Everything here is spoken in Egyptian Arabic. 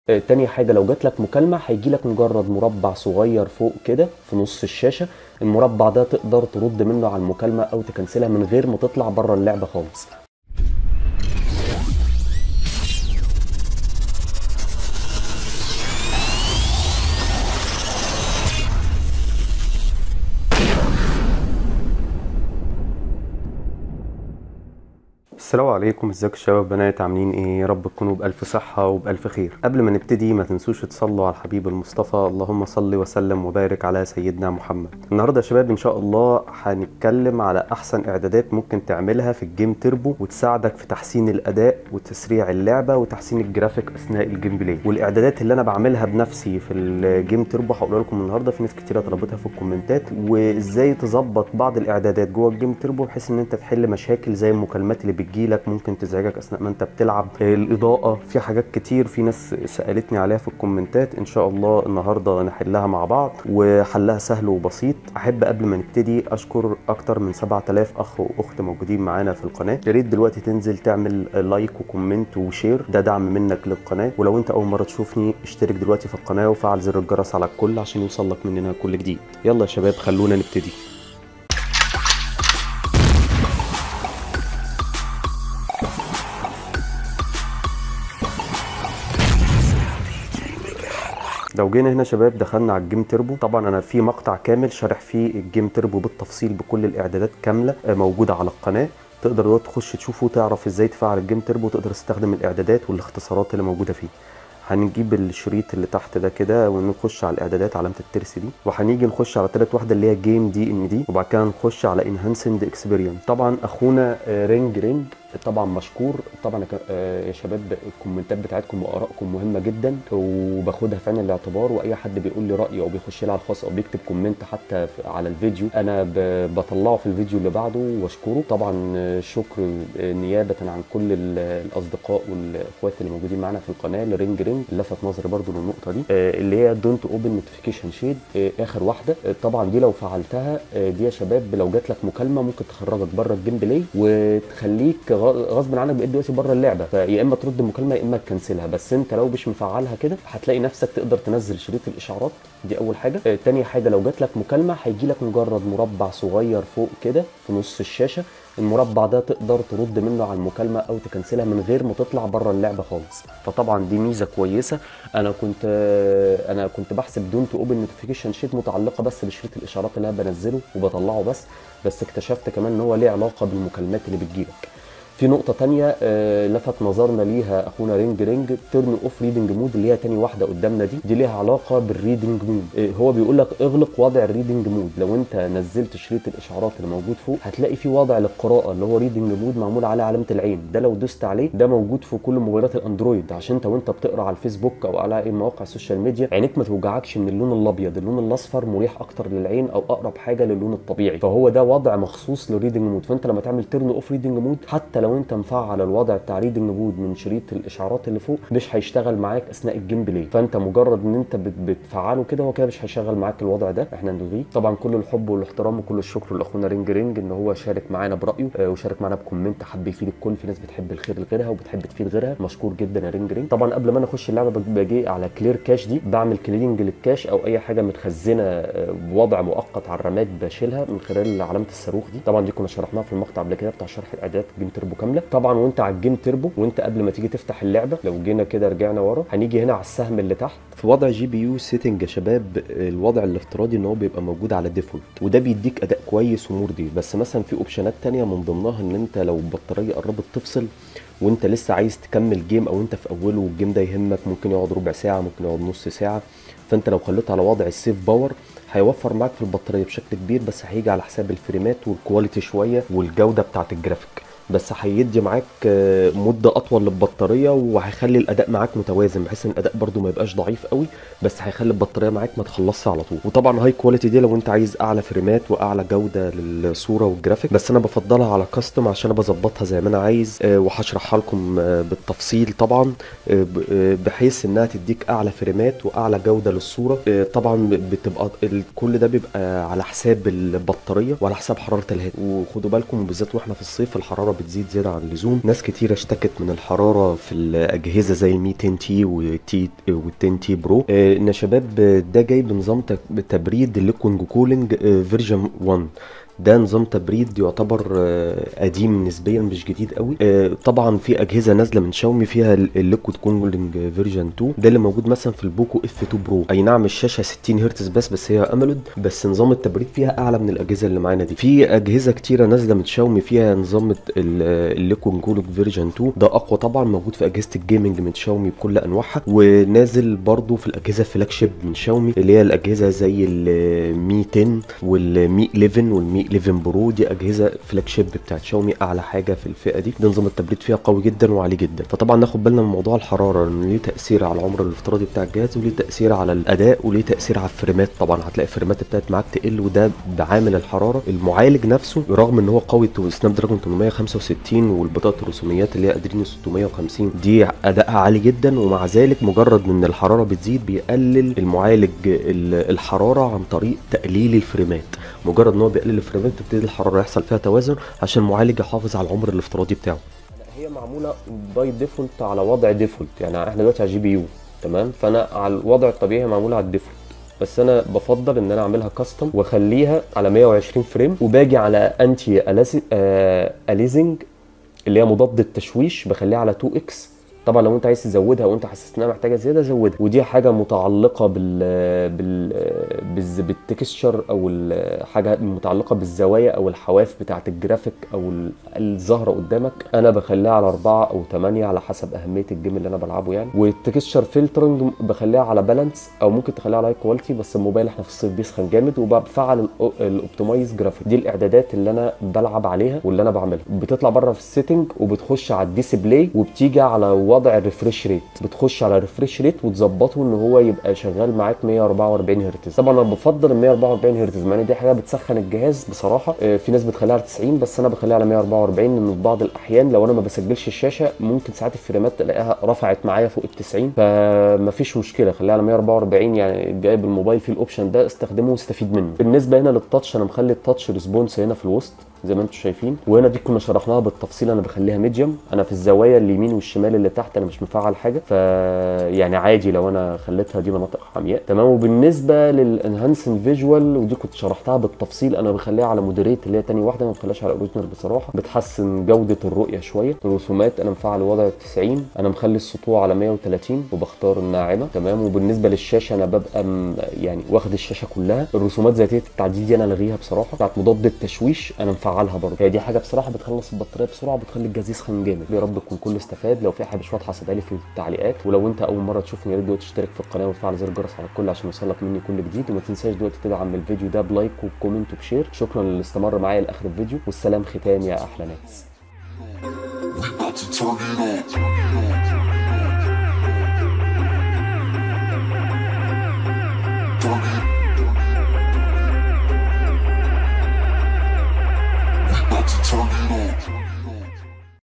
آه، تاني حاجة لو جات لك مكالمة هيجي لك مجرد مربع صغير فوق كده في نص الشاشة المربع ده تقدر ترد منه على المكالمة أو تكنسلها من غير ما تطلع بره اللعبة خالص السلام عليكم ازيكم الشباب والبنات عاملين ايه يا رب تكونوا بالف صحه وبالف خير قبل ما نبتدي ما تنسوش تصلوا على الحبيب المصطفى اللهم صل وسلم وبارك على سيدنا محمد النهارده يا شباب ان شاء الله هنتكلم على احسن اعدادات ممكن تعملها في الجيم تربو وتساعدك في تحسين الاداء وتسريع اللعبه وتحسين الجرافيك اثناء الجيم بلاي والاعدادات اللي انا بعملها بنفسي في الجيم تربو هقولها لكم النهارده في ناس كتيره طلبتها في الكومنتات وازاي تظبط بعض الاعدادات جوه الجيم تربو بحيث ان انت تحل مشاكل زي المكالمات اللي بتجي لك ممكن تزعجك اثناء ما انت بتلعب الاضاءه في حاجات كتير في ناس سالتني عليها في الكومنتات ان شاء الله النهارده نحلها مع بعض وحلها سهل وبسيط احب قبل ما نبتدي اشكر اكتر من 7000 اخ واخت موجودين معانا في القناه يا ريت دلوقتي تنزل تعمل لايك وكومنت وشير ده دعم منك للقناه ولو انت اول مره تشوفني اشترك دلوقتي في القناه وفعل زر الجرس على الكل عشان يوصل لك مننا كل جديد يلا يا شباب خلونا نبتدي لو جينا هنا شباب دخلنا على الجيم تربو طبعا انا في مقطع كامل شارح فيه الجيم تربو بالتفصيل بكل الاعدادات كامله آه، موجوده على القناه تقدر دلوقتي تخش تشوفه وتعرف ازاي تفعل الجيم تربو وتقدر تستخدم الاعدادات والاختصارات اللي موجوده فيه هنجيب الشريط اللي تحت ده كده ونخش على الاعدادات علامه الترس دي وهنيجي نخش على تالت واحده اللي هي جيم دي ان دي وبعد كده نخش على انهانسند اكسبيرينس طبعا اخونا آه، رينج رينج طبعا مشكور طبعا يا ك- آه، يا شباب الكومنتات بتاعتكم وارائكم مهمه جدا وباخدها في عين الاعتبار واي حد بيقول لي رايه او بيخش لي على الخاص او بيكتب كومنت حتى في- على الفيديو انا ب- بطلعه في الفيديو اللي بعده واشكره طبعا آه، شكر آه، نيابه عن كل ال- الاصدقاء والاخوات اللي موجودين معانا في القناه لرينج رينج لفت نظري برضو للنقطه دي آه، اللي هي دونت اوبن نوتيفيكيشن شيد اخر واحده آه، طبعا دي لو فعلتها آه، دي يا شباب لو جات لك مكالمه ممكن تخرجك بره الجيم بلاي وتخليك غ- غصب عنك بقيت دلوقتي بره اللعبه فيا اما ترد المكالمه يا اما تكنسلها بس انت لو مش مفعلها كده هتلاقي نفسك تقدر تنزل شريط الاشعارات دي اول حاجه آه، تاني حاجه لو جات لك مكالمه هيجي لك مجرد مربع صغير فوق كده في نص الشاشه المربع ده تقدر ترد منه على المكالمه او تكنسلها من غير ما تطلع بره اللعبه خالص فطبعا دي ميزه كويسه انا كنت آه، انا كنت بحسب دونت اوبن نوتيفيكيشن شيت متعلقه بس بشريط الاشعارات اللي انا بنزله وبطلعه بس بس اكتشفت كمان ان هو ليه علاقه بالمكالمات اللي بتجيلك في نقطة تانية آه، لفت نظرنا ليها أخونا رينج رينج تيرن أوف ريدنج مود اللي هي تاني واحدة قدامنا دي دي ليها علاقة بالريدنج مود آه، هو بيقول لك اغلق وضع الريدنج مود لو أنت نزلت شريط الإشعارات اللي موجود فوق هتلاقي في وضع للقراءة اللي هو ريدنج مود معمول عليه علامة العين ده لو دوست عليه ده موجود في كل موبايلات الأندرويد عشان أنت وأنت بتقرأ على الفيسبوك أو على أي مواقع السوشيال ميديا عينيك ما توجعكش من اللون الأبيض اللون الأصفر مريح أكتر للعين أو أقرب حاجة للون الطبيعي فهو ده وضع مخصوص للريدنج مود فأنت لما تعمل تيرن أوف ريدنج مود حتى لو أنت مفعل الوضع بتاع ريدنج مود من شريط الاشعارات اللي فوق مش هيشتغل معاك اثناء الجيم بلاي فانت مجرد ان انت بت- بتفعله كده هو كده مش هيشغل معاك الوضع ده احنا نلغيه طبعا كل الحب والاحترام وكل الشكر لاخونا رينج رينج ان هو شارك معانا برايه آه، وشارك معانا بكومنت حب يفيد الكل في ناس بتحب الخير لغيرها وبتحب تفيد غيرها مشكور جدا يا رينج رينج طبعا قبل ما انا اخش اللعبه بج- باجي على كلير كاش دي بعمل كليننج للكاش او اي حاجه متخزنه آه، بوضع مؤقت على الرامات بشيلها من خلال علامه الصاروخ دي طبعا دي كنا شرحناها في المقطع قبل كده بتاع شرح الاعدادات جيم تربو كامله طبعا وانت على الجيم تربو وانت قبل ما تيجي تفتح اللعبه لو جينا كده رجعنا ورا هنيجي هنا على السهم اللي تحت في وضع جي بي يو سيتنج يا شباب الوضع الافتراضي ان هو بيبقى موجود على ديفولت وده بيديك اداء كويس ومرضي بس مثلا في اوبشنات تانية من ضمنها ان انت لو البطاريه قربت تفصل وانت لسه عايز تكمل جيم او انت في اوله والجيم ده يهمك ممكن يقعد ربع ساعه ممكن يقعد نص ساعه فانت لو خليته على وضع السيف باور هيوفر معاك في البطاريه بشكل كبير بس هيجي على حساب الفريمات والكواليتي شويه والجوده بتاعت الجرافيك بس هيدي معاك آه، مده اطول للبطاريه وهيخلي الاداء معاك متوازن بحيث ان الاداء برده ما يبقاش ضعيف قوي بس هيخلي البطاريه معاك ما تخلصش على طول وطبعا هاي كواليتي دي لو انت عايز اعلى فريمات واعلى جوده للصوره والجرافيك بس انا بفضلها على كاستم عشان انا بظبطها زي ما انا عايز آه، وهشرحها لكم آه، بالتفصيل طبعا آه، ب- آه، بحيث انها تديك اعلى فريمات واعلى جوده للصوره آه، طبعا بتبقى ال- كل ده بيبقى على حساب البطاريه وعلى حساب حراره الهاتف وخدوا بالكم بالذات واحنا في الصيف الحراره بتزيد زياده عن اللزوم ناس كتيره اشتكت من الحراره في الاجهزه زي ال 200 تي والتي وال10 تي برو آه، ان يا شباب آه، ده جاي بنظام تك- تبريد الليكوينج كولينج فيرجن 1 ده نظام تبريد يعتبر آه، قديم نسبيا مش جديد قوي آه، طبعا في اجهزه نازله من شاومي فيها الليكويد كولينج فيرجن 2 ده اللي موجود مثلا في البوكو اف 2 برو اي نعم الشاشه 60 هرتز بس بس هي اموليد بس نظام التبريد فيها اعلى من الاجهزه اللي معانا دي في اجهزه كتيره نازله من شاومي فيها نظام الليكويد كولينج فيرجن 2 ده اقوى طبعا موجود في اجهزه الجيمنج من شاومي بكل انواعها ونازل برضو في الاجهزه فلاج شيب من شاومي اللي هي الاجهزه زي المي 10 والمي 11 والمي 11 برو دي اجهزه فلاج شيب بتاعت شاومي اعلى حاجه في الفئه دي ده نظام التبريد فيها قوي جدا وعالي جدا فطبعا ناخد بالنا من موضوع الحراره لانه ليه تاثير على العمر الافتراضي بتاع الجهاز وليه تاثير على الاداء وليه تاثير على الفريمات طبعا هتلاقي الفريمات بتاعت معاك تقل وده بعامل الحراره المعالج نفسه رغم ان هو قوي تو- سناب دراجون 865 والبطاقه الرسوميات اللي هي ادرينو 650 دي ادائها عالي جدا ومع ذلك مجرد ان الحراره بتزيد بيقلل المعالج ال- الحراره عن طريق تقليل الفريمات مجرد ان هو بيقلل الفريمات تبتدي الحراره يحصل فيها توازن عشان المعالج يحافظ على العمر الافتراضي بتاعه هي معموله باي ديفولت على وضع ديفولت يعني احنا دلوقتي على جي بي يو تمام فانا على الوضع الطبيعي معموله على الديفولت بس انا بفضل ان انا اعملها كاستم واخليها على 120 فريم وباجي على انتي اليزنج اللي هي مضاد التشويش بخليها على 2 اكس طبعا لو انت عايز تزودها وانت حاسس انها محتاجه زياده زودها ودي حاجه متعلقه بال بال بالز- بالتكستشر او ال- حاجه متعلقه بالزوايا او الحواف بتاعه الجرافيك او ال- الظاهره قدامك انا بخليها على أربعة او ثمانية على حسب اهميه الجيم اللي انا بلعبه يعني والتكستشر فلترنج بخليها على بالانس او ممكن تخليها على هاي كواليتي بس الموبايل احنا في الصيف بيسخن جامد وبفعل الاوبتمايز جرافيك دي الاعدادات اللي انا بلعب عليها واللي انا بعملها بتطلع بره في السيتنج وبتخش على الديسبلاي وبتيجي على وضع الريفريش ريت بتخش على الريفريش ريت وتظبطه ان هو يبقى شغال معاك 144 هرتز طبعا انا بفضل ال 144 هرتز مع ان دي حاجه بتسخن الجهاز بصراحه آه، في ناس بتخليها على 90 بس انا بخليها على 144 لان في بعض الاحيان لو انا ما بسجلش الشاشه ممكن ساعات الفريمات تلاقيها رفعت معايا فوق ال 90 فمفيش مشكله خليها على 144 يعني جايب الموبايل فيه الاوبشن ده استخدمه واستفيد منه بالنسبه هنا للتاتش انا مخلي التاتش ريسبونس هنا في الوسط زي ما انتم شايفين وهنا دي كنا شرحناها بالتفصيل انا بخليها ميديوم انا في الزوايا اليمين والشمال اللي تحت انا مش مفعل حاجه ف يعني عادي لو انا خليتها دي مناطق حمياء تمام وبالنسبه للانهانسنج فيجوال ودي كنت شرحتها بالتفصيل انا بخليها على مودريت اللي هي تاني واحده ما بخليهاش على اوريجينال بصراحه بتحسن جوده الرؤيه شويه الرسومات انا مفعل وضع 90 انا مخلي السطوع على 130 وبختار الناعمه تمام وبالنسبه للشاشه انا ببقى م- يعني واخد الشاشه كلها الرسومات ذاتيه التعديل دي انا الغيها بصراحه بتاعت مضاد التشويش انا مفعلها برضه هي دي حاجه بصراحه بتخلص البطاريه بسرعه وبتخلي الجهاز يسخن جامد يا رب يكون كله استفاد لو في حاجه مش واضحه سيبها لي في التعليقات ولو انت اول مره تشوفني يا ريت دلوقتي تشترك في القناه وتفعل زر الجرس على الكل عشان يوصلك مني كل جديد وما تنساش دلوقتي تدعم الفيديو ده بلايك وبكومنت وبشير شكرا للي استمر معايا لاخر الفيديو والسلام ختام يا احلى ناس We about to turn it up.